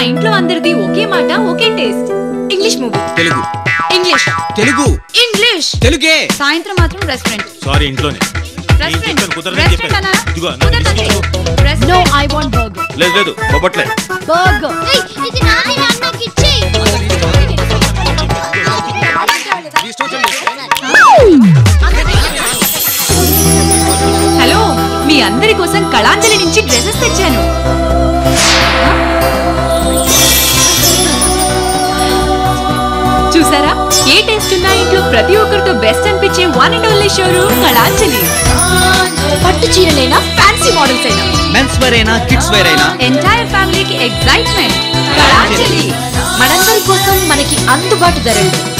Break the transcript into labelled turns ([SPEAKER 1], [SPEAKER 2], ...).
[SPEAKER 1] ఇంట్లో అందరిది ఒకే మాట ఒకే taste English movie
[SPEAKER 2] Telugu
[SPEAKER 1] English
[SPEAKER 2] Telugu
[SPEAKER 1] English
[SPEAKER 2] తెలుగే
[SPEAKER 1] సాయంత్రం మాత్రం రెస్టారెంట్
[SPEAKER 3] సారీ ఇంట్లోనే
[SPEAKER 1] రెస్టారెంట్
[SPEAKER 3] చెప్పాను, కుదరదని
[SPEAKER 1] రెస్టారెంట్
[SPEAKER 3] చెప్పాను.
[SPEAKER 1] అన్నారా?
[SPEAKER 3] ఇదిగో, నా
[SPEAKER 1] కుదరదండి.
[SPEAKER 3] తీసుకెళ్ళు.
[SPEAKER 1] Restaurant.
[SPEAKER 4] No I want burger
[SPEAKER 3] లేదు లేదు బొబ్బట్లే
[SPEAKER 4] బర్గర్
[SPEAKER 5] ఇది నాది అన్నకి ఇచ్చి
[SPEAKER 1] హలో మీ అందరి కోసం కళాంజలి నుంచి డ్రెస్సెస్ తెచ్చాను చూసారా ఏ టేస్ట్ ఉన్నా ఇంట్లో ప్రతి ఒక్కరితో బెస్ట్ అనిపించే one and only showroom Kalanjali
[SPEAKER 4] పట్టు చీరలైనా ఫ్యాన్సీ మోడల్స్ అయినా
[SPEAKER 2] మెన్స్ వేర్ అయినా కిడ్స్ వేర్ అయినా
[SPEAKER 1] ఎంటైర్ ఫ్యామిలీకి ఎగ్జైట్మెంట్ కళాంజలి
[SPEAKER 4] మనందరి కోసం మనకి అందుబాటు ధరలు